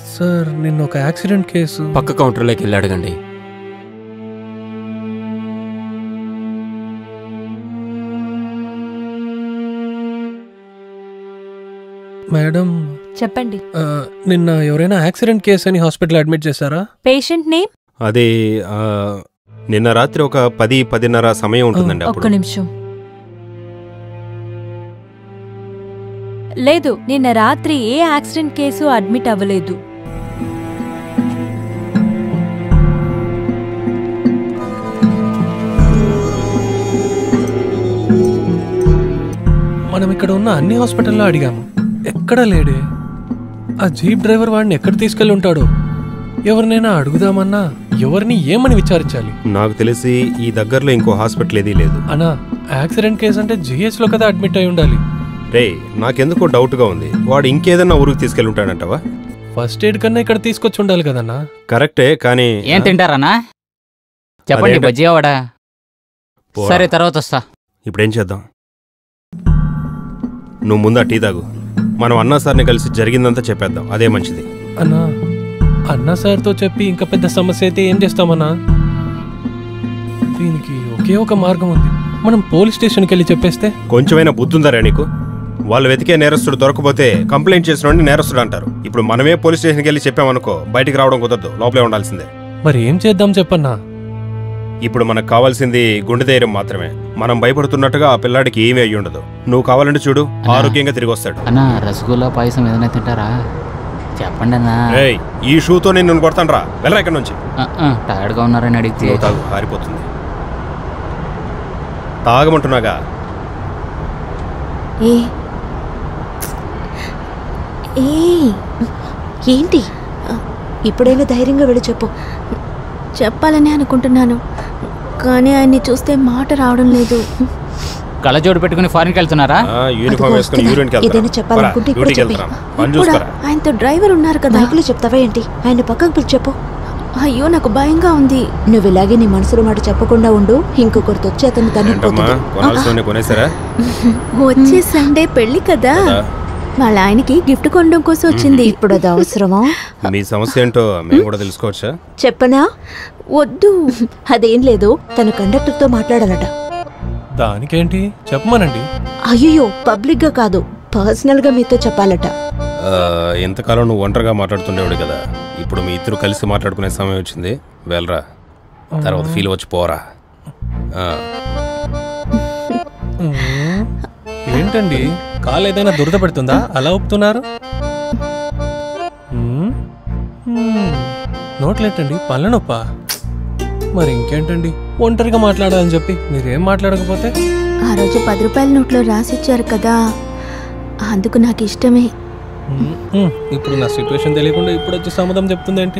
Sir నిన్న ఒక accident case పక్క కౌంటర్లోకి వెళ్ళి అడగండి మేడం చెప్పండి ఆ, నిన్న ఎవరైనా యాక్సిడెంట్ కేసు అని హాస్పిటల్ అడ్మిట్ చేశారా పేషెంట్ నేమ్ అది ఆ, నిన్న రాత్రి ఒక పది పదిన్నర సమయం ఉంటుందండి ఒక్క అప్పుడు నిమిషం లేదు నిన్న రాత్రి ఏ యాక్సిడెంట్ కేసు అడ్మిట్ అవ్వలేదు మనం ఇక్కడ ఉన్న అన్ని హాస్పిటల్లో అడిగాము ఎక్కడా లేడే ఆ జీప్ డ్రైవర్ వాడిని ఎక్కడ తీసుకెళ్ళి ఉంటాడో ఎవరినైనా అడుగుదామన్నా ఎవరిని ఏమని విచారించాలి నాకు తెలిసి ఈ దగ్గరలో ఇంకో హాస్పిటల్ ఏదీ లేదు అన్నా యాక్సిడెంట్ కేసు అంటే GH లో కదా అడ్మిట్ అయి ఉండాలి రే నాకెందుకో డౌట్గా ఉంది వాడు ఇంకేదన్నా ఊరికి తీసుకెళ్ళి ఉంటాడంటవా ఫస్ట్ ఎయిడ్ కన్నా ఇక్కడ తీసుకొచ్చి ఉండాలి కదన్నా కరెక్టే కానీ ఏం తింటారన్నా చెప్పండి అదేంటి? బజ్జీ వాడా పోరా. సరే తర్వాత వస్తా ఇప్పుడేం చేద్దాం నువ్వు ముందు ఆ టీ తాగు మనం అన్నా సార్ని కలిసి జరిగిందంతా చెప్పేద్దాం అదే మంచిది అన్నా అన్నా సార్తో చెప్పి ఇంకా పెద్ద సమస్య అయితే ఏం చేస్తామన్నా దీనికి ఒకే ఒక మార్గం ఉంది మనం పోలీస్ స్టేషన్కి వెళ్ళి చెప్పేస్తే కొంచెమైనా బుద్ధుందరా నీకు వాళ్ళు వెతికే నేరస్తుడు దొరకపోతే కంప్లైంట్ చేసిన నేరస్తుడు అంటారు ఇప్పుడు మనమే పోలీస్ స్టేషన్కి వెళ్ళి చెప్పామనుకో బయటికి రావడం కుదరదు లోపలే ఉండాల్సిందే మరి ఏం చేద్దాం చెప్పన్నా ఇప్పుడు మనకు కావాల్సింది గుండె ధైర్యం మాత్రమే మనం భయపడుతున్నట్టుగా ఆ పిల్లాడికి ఏమీ అయ్యి ఉండదు నువ్వు కావాలంటే చూడు ఆరోగ్యంగా తిరిగి వస్తాడు అన్నా రసగుల్లా పాయసం ఏదైనా తింటారా చెప్పండి అన్నా ఏయ్, ఈ షూతో నేను నిన్ను కొడతాను రా వెళ్ళరా ఇక్కడ నుంచి ఆ, ఆ, టైర్డ్గా ఉన్నారని అడిగితే నువ్వు తాగు ఆరిపోతుంది తాగమంటున్నాగా ఏ ఏ ఏంటి ఇప్పుడైనా ధైర్యంగా వెళ్ళి చెప్పు చెప్పాలని అనుకుంటున్నాను కానీ ఆయన్ని చూస్తే మాట రావడం లేదు కళ్ళజోడు పెట్టుకుని ఫారిన్కి వెళ్తున్నారా ఆ, యూనిఫామ్ వేసుకుని వస్తున్నా. యూరిన్కి ఏదైనా చెప్పాలనుకుంటే ఇప్పుడే డ్యూటీకి చెప్పేయ్. వెళ్తున్నాను పని కూడా చూసుకోరా ఆయనతో డ్రైవర్ ఉన్నారు కదా మైకులో చెప్తావా ఏంటి ఆయన పక్కకు పిలిచి చెప్పు అయ్యో నాకు భయంగా ఉంది నువ్వు ఇలాగే నీ మనసులో మాట చెప్పకుండా ఉండు ఇంకొకరితో వచ్చి అతను ఏంటమ్మా తను కొనాల్సిన కొనేసారా వచ్చే సండే పెళ్లి కదా కదా. వాళ్ళ ఆయనకి గిఫ్ట్ కొనడం కోసం వచ్చింది ఇప్పుడు అది అవసరమా మీ సమస్య ఏంటో మేము కూడా తెలుసుకోవచ్చా చెప్పనా వద్దు అదేం లేదు తను కండక్టర్తో మాట్లాడాలట దానికేంటి చెప్పమనండి అయ్యో పబ్లిక్ గా కాదు పర్సనల్ గా మీతో చెప్పాలట ఆ, ఇంతకాలం నువ్వు ఒంటరిగా మాట్లాడుతుండేవాడు కదా ఇప్పుడు మీ ఇద్దరు కలిసి మాట్లాడుకునే సమయం వచ్చింది వెళ్ళరా తర్వాత ఫీల్ వచ్చి పోరా ఆ, ఉమ్, ఏంటండి కాలు ఏదైనా దురద పెడుతుందా అలా ఒప్పుతున్నారు ఉమ్, ఉమ్, నోట్లేటండి పళ్ళ నొప్పా మరి ఇంకేంటండి ఒంటరిగా మాట్లాడాలని చెప్పి మీరేం మాట్లాడకపోతే ఆ రోజు పది రూపాయల నోట్లో రాసిచ్చారు కదా అందుకు నాకు ఇష్టమే ఉమ్, ఉమ్, ఇప్పుడు నా సిచ్యువేషన్ తెలియకుండా ఇప్పుడు వచ్చి సమాధానం చెప్తుందేంటి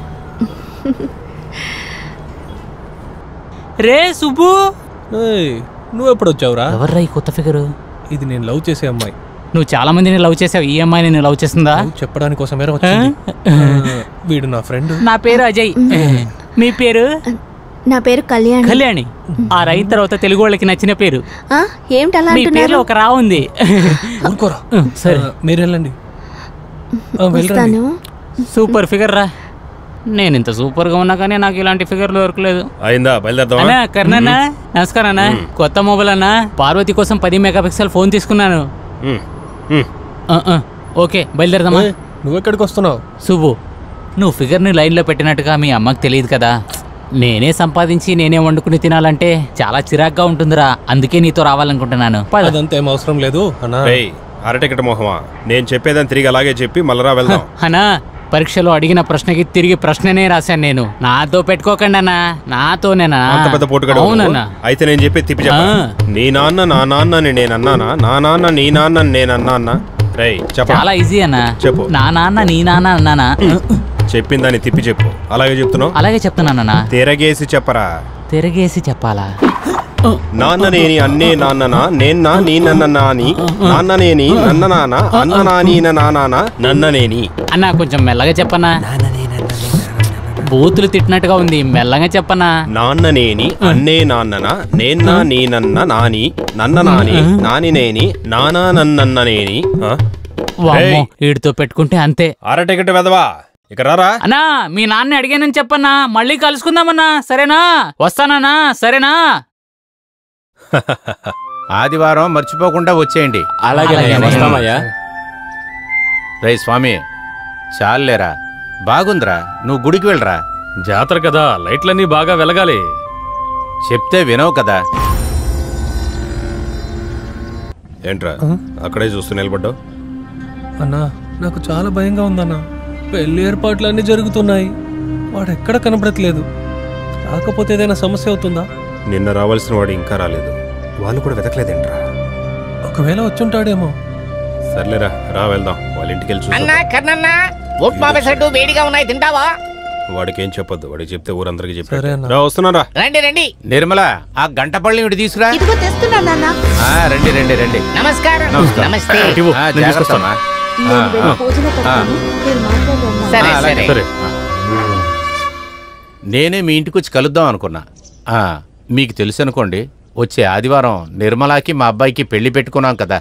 రే సుబ్బు ఏయ్, నువ్వు ఎప్పుడు వచ్చావురా ఎవర్రా ఈ కొత్త ఫిగరు ఇది నేను లవ్ చేసే అమ్మాయి నువ్వు చాలా మందిని లవ్ చేసావు ఈ అమ్మాయిని నేను లవ్ చేస్తుందా నువ్వు చెప్పడానికి కోసమే వచ్చింది ఆ, వీడు నా ఫ్రెండ్ నా పేరు అజయ్ మీ పేరు నా పేరు కళ్యాణ్ కళ్యాణి ఆ రైతు తర్వాత తెలుగు వాళ్ళకి నచ్చిన పేరు ఆ, ఏమిటి అలా మీ పేరులో అంటున్నారు ఒక రా ఉంది ఊరుకోరా సరే ఆ, మీరు వెళ్ళండి ఆ, వెళ్ళండి వస్తాను సూపర్ ఫిగర్ రా నేను ఇంత సూపర్ గా ఉన్నా కానీ నాకు ఇలాంటి ఫిగర్లు దొరకలేదు అయిందా బయలుదేరదామా అన్నా కర్ణన్న నమస్కారం అన్న కొత్త మొబైల్ అన్న పార్వతి కోసం పది మెగాపిక్సెల్ ఫోన్ తీసుకున్నాను ఉమ్, ఉమ్. ఆ, ఆ, ఓకే బయలుదేరదామా ఓయ్, నువ్వు ఎక్కడికి వస్తున్నావు సుబ్బు నువ్వు ఫిగర్ని లైన్లో పెట్టినట్టుగా మీ అమ్మకి తెలియదు కదా నేనే సంపాదించి నేనే వండుకుని తినాలంటే చాలా చిరాగ్గా ఉంటుందిరా అందుకే నీతో రావాలనుకుంటున్నాను పద. అదంతా ఏం అవసరం లేదు అన్నా రేయ్ అరటికట మొహమా నేను చెప్పేదని తిరిగి అలాగే చెప్పి మళ్ళరా వెళ్దాం అన్నా పరీక్షలో అడిగిన ప్రశ్నకి తిరిగి ప్రశ్ననే రాశాను నేను నాతో పెట్టుకోకండి అన్నా నాతోనేనా అంత పెద్ద పోటుగాడు అవునన్నా అయితే నేను చెప్పి తిప్పి చెప్ప ఆ. నీ నాన్న నా నాన్నని నేను అన్నానా నా నాన్న నీ నాన్న నేను అన్నా అన్నా రేయ్ చెప్ప చాలా ఈజీ అన్నా చెప్పు. నా నాన్న నీ నాన్న అన్నానా చెప్పిందని దాన్ని తిప్పి చెప్పు అలాగే చెప్తున్నావు అలాగే చెప్తున్నానన్నా తిరగేసి చెప్పరా తిరగేసి చెప్పాలా నాన్ననేని అన్నే నాన్ననా నేన్నా నీ నన్న నాని నాన్ననేని నన్న నాన్న అన్న నాని నానా నన్ననేని అన్నా కొంచెం మెల్లగా చెప్పనా బూతులు తిట్టినట్టుగా ఉంది మెల్లగా చెప్పనా నాన్ననేని అన్నే నాన్నన నేన్నా నీ నన్న నాని నన్న నాని నానినేని నానా నన్ననేని ఆ? వామ్మో ఏయ్. వీడితో పెట్టుకుంటే అంతే అరటికట వెదవా ఇక రారా అన్నా మీ నాన్న అడిగానని చెప్పన్నా మళ్ళీ కలుసుకుందామన్నా సరేనా వస్తానన్నా సరేనా ఆదివారం మర్చిపోకుండా వచ్చేయండి అలాగే వస్తామయ్యా రై స్వామి చాలేరా బాగుందిరా నువ్వు గుడికి వెళ్ళరా జాతర కదా లైట్లన్నీ బాగా వెలగాలి చెప్తే వినవు కదా ఏంట్రా అక్కడే చూస్తూ నిలబడ్డావు అన్నా నాకు చాలా భయంగా ఉందన్నా పెళ్లి ఏర్పాట్లు అన్నీ జరుగుతున్నాయి వాడు ఎక్కడ కనబడట్లేదు రాకపోతే ఏదైనా సమస్య అవుతుందా నిన్న రావాల్సిన వాడు ఇంకా రాలేదు వాళ్ళు కూడా వెతకలేదేంట్రా ఒకవేళ వచ్చుంటాడేమో సర్లేరా రా వెళ్దాం వాళ్ళ ఇంటికి వెళ్ళి చూద్దాం. అన్నా కర్ణన్నా ఉప్మా పెసరట్టు వేడిగా ఉన్నాయి తింటావా వాడికి ఏం చెప్పొద్దు వాడికి చెప్తే ఊరందరికీ సరే చెప్పారు అన్న. రా వస్తున్నారా రండి రండి నిర్మల ఆ గంట పళ్ళని ఇటు తీసుకురా ఇదిగో తెస్తున్నా నాన్న ఆ, రండి రండి రండి నమస్కారం నమస్కారం. నమస్తే ఇవ్వు, ఆ, నేను జాగ్రత్త తీసుకొస్తాను. అమ్మా. నేను ఆ, వెళ్ళి ఆ. పూజలో పెడతాను మీరు మాట్లాడండి సరే ఆ, అలాగే. సరే సరే నేనే మీ ఇంటికి వచ్చి కలుద్దాం అనుకున్నా ఆ, మీకు తెలుసు అనుకోండి వచ్చే ఆదివారం నిర్మలాకి మా అబ్బాయికి పెళ్లి పెట్టుకున్నాం కదా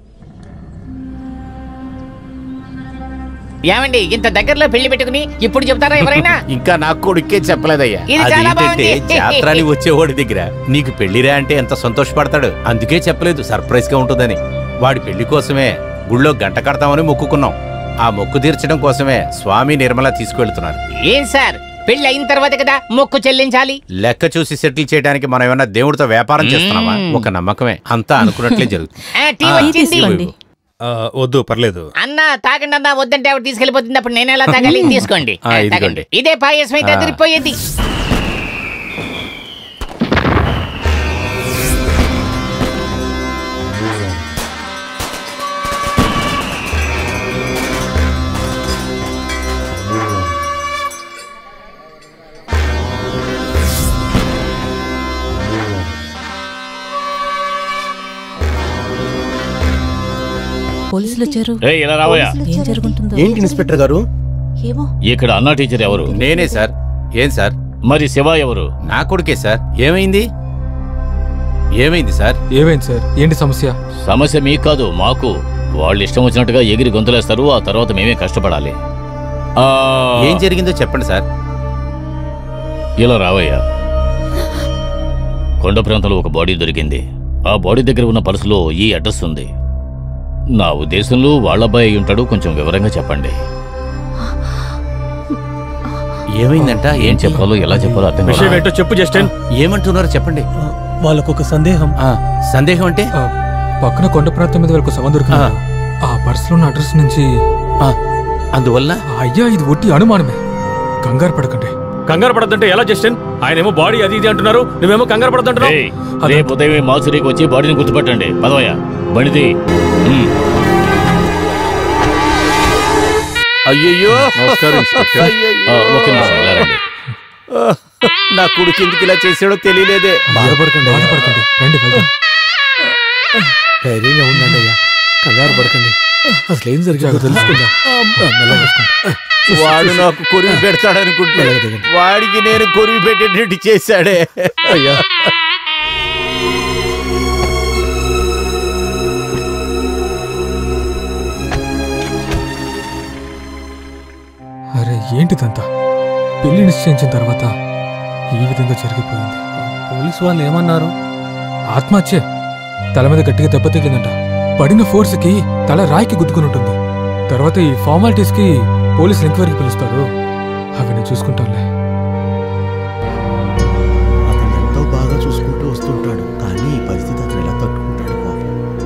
ఏమండి ఇంత దగ్గరలో పెళ్లి పెట్టుకుని ఇప్పుడు చెప్తారా ఎవరైనా ఇంకా నాకు కొడుకే చెప్పలేదయ్యా ఇది చాలా అదేంటంటే బాగుంది. జాత్రానికి వచ్చేవాడి దగ్గర నీకు పెళ్లిరా అంటే ఎంత సంతోషపడతాడు అందుకే చెప్పలేదు సర్ప్రైజ్ గా ఉంటుందని వాడి పెళ్లి కోసమే గుళ్ళో గంట కడతామని మొక్కుకున్నాం ఆ మొక్కు తీర్చడం కోసమే స్వామి నిర్మల తీసుకువెళ్తున్నారు ఏం సార్ పెళ్లి అయిన తర్వాత కదా మొక్కు చెల్లించాలి లెక్క చూసి సెటిల్ చేయడానికి మనం ఏమన్నా దేవుడితో వ్యాపారం చేస్తున్నామా ఒక నమ్మకమే అంతా అనుకున్నట్లే జరుగుతుంది ఆ, టీ ఆ, వచ్చింది తీసుకోండి ఆ, వద్దు పర్లేదు అన్న తాగండి అన్న వద్దంటే ఆవిడ తీసుకెళ్లిపోతుంది అప్పుడు నేను ఎలా తాగాలి తీసుకోండి ఆ, ఆ, ఇదిగోండి. తాగండి. ఇదే పాయసం అయితే ఆ. అదిరిపోయేది పోలీసులు వచ్చారు రే ఇలా రావయ్యా ఏం జరుగుతుందో ఏంటి ఇన్స్పెక్టర్ గారు ఏమో ఇక్కడ అన్నా టీచర్ ఎవరు నేనే సార్ ఏం సార్ మరి శివ ఎవరు నా కొడుకే సార్ ఏమైంది ఏమైంది సార్ ఏమైంది సార్ ఏంటి సమస్య సమస్య మీకు కాదు మాకు వాళ్ళు ఇష్టం వచ్చినట్టుగా ఎగిరి గొంతులేస్తారు ఆ తర్వాత మేమే కష్టపడాలి ఆ, ఏం జరిగిందో చెప్పండి సార్ ఇలా రావయ్యా కొండ ప్రాంతంలో ఒక బాడీ దొరికింది ఆ బాడీ దగ్గర ఉన్న పర్సులో ఈ అడ్రస్ ఉంది నా ఉద్దేశంలో వాళ్ళ అబ్బాయి అయి ఉంటాడు కొంచెం వివరంగా చెప్పండి ఏమైందంట ఏం చెప్పాలో ఎలా చెప్పాలో అర్థం విషయం కావడం ఏంటో చెప్పు జస్టిన్ ఏమంటున్నారు చెప్పండి ఆ, వాళ్ళకొక సందేహం ఆ, సందేహం అంటే ఆ, పక్కన కొండ ప్రాంతం మీద వాళ్ళకు శవం దొరికింది ఆ పర్సులో ఉన్న అడ్రస్ నుంచి ఆ, అందువల్ల ఆ, అయ్యా ఇది ఒట్టి అనుమానమే కంగారు పడకండి కంగారు పడద్దంటే ఎలా జస్టిన్ ఆయన ఏమో బాడీ అది ఇది అంటున్నారు నువ్వేమో కంగారు పడద్దంటున్నావు ఏయ్, రేపు ఉదయమే మాసురికి వచ్చి బాడీని గుర్తుపట్టండి పదవయ్య బండిది ఉమ్. అయ్యయ్యో నమస్కారం, ఇన్స్పెక్టర్. ఆ, ఒక్క నిమిషం ఇలా రండి నా కొడుకు ఎందుకు ఇలా చేసాడో తెలియలేదే బాధపడకండి బాధపడకండి రండి వెళ్దాం ధైర్యంగా ఉండండి అయ్యా కంగారు పడకండి అసలు ఏం జరిగిందో తెలుసుకుందాం మెల్లగా చూసుకోండి. వాడు నాకు కొరివి పెడతాడనుకుంటే వాడికి నేను కొరివి పెట్టేటట్టు చేశాడే అయ్యా అరే ఏంటిదంతా పెళ్లి నిశ్చయించిన తర్వాత ఈ విధంగా జరిగిపోయింది పోలీసు వాళ్ళు ఏమన్నారు ఆత్మహత్య తల మీద గట్టిగా దెబ్బ తగిలిందంట పడిన ఫోర్స్కి తల రాయికి గుద్దుకుని ఉంటుంది తర్వాత ఈ ఫార్మాలిటీస్కి పోలీసులు ఎంక్వైరీకి పిలుస్తారు అవి నేను చూసుకుంటానులే అతను ఎంతో బాగా చూసుకుంటూ వస్తుంటాడు కానీ ఈ పరిస్థితి అతను ఎలా తట్టుకుంటాడు పాపం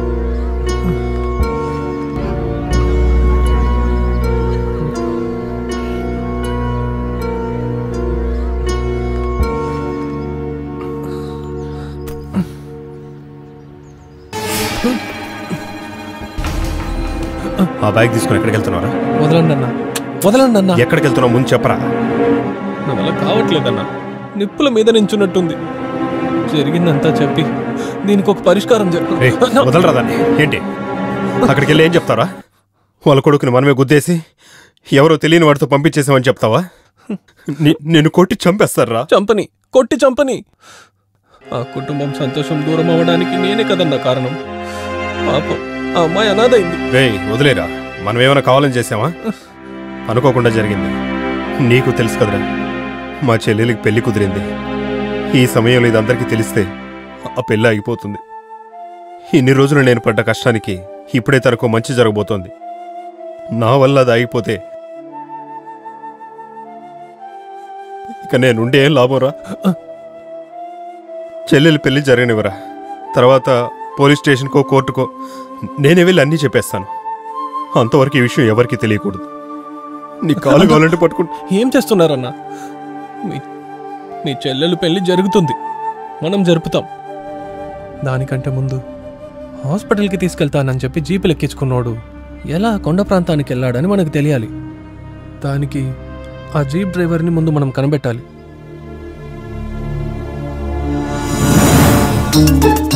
ఆ బ్యాగ్ తీసుకుని ఎక్కడికి వెళ్తున్నారా వదలండి అన్న వదలండి అన్న ఎక్కడికి వెళ్తున్నావు ముందు చెప్పరా నా వల్ల కావట్లేదన్న నిప్పుల మీద నించున్నట్టుంది జరిగిందంతా చెప్పి దీనికి ఒక పరిష్కారం చెప్పు రే వదలరా దాన్ని ఏంటి అక్కడికి వెళ్ళి ఏం చెప్తారా వాళ్ళ కొడుకుని మనమే గుద్దేసి ఎవరో తెలియని వాడితో పంపించేసామని చెప్తావా ని- నిన్ను కొట్టి చంపేస్తారా చంపని కొట్టి చంపని ఆ కుటుంబం సంతోషం దూరం అవ్వడానికి నేనే కదన్న కారణం పాపం ఆ అమ్మాయి అనాథైంది రే వదిలేరా మనం ఏమైనా కావాలని చేసామా అనుకోకుండా జరిగింది నీకు తెలుసు కదరా మా చెల్లెలికి పెళ్లి కుదిరింది ఈ సమయంలో ఇది అందరికీ తెలిస్తే ఆ పెళ్ళి ఆగిపోతుంది ఇన్ని రోజులు నేను పడ్డ కష్టానికి ఇప్పుడే తనకు మంచి జరగబోతోంది నా వల్ల అది ఆగిపోతే ఇక నేనుండే ఏం లాభంరా చెల్లెలు పెళ్లి జరగనివరా తర్వాత పోలీస్ స్టేషన్కో కోర్టుకో నేనే వెళ్ళి అన్నీ చెప్పేస్తాను అంతవరకు ఈ విషయం ఎవరికీ తెలియకూడదు నీ కాలు కావాలంటే పట్టుకుంటా ఏం చేస్తున్నారన్నా మీ మీ చెల్లెలు పెళ్లి జరుగుతుంది మనం జరుపుతాం దానికంటే ముందు హాస్పిటల్కి తీసుకెళ్తానని చెప్పి జీపులు ఎక్కించుకున్నాడు ఎలా కొండ ప్రాంతానికి వెళ్ళాడని మనకు తెలియాలి దానికి ఆ జీప్ డ్రైవర్ని ముందు మనం కనిపెట్టాలి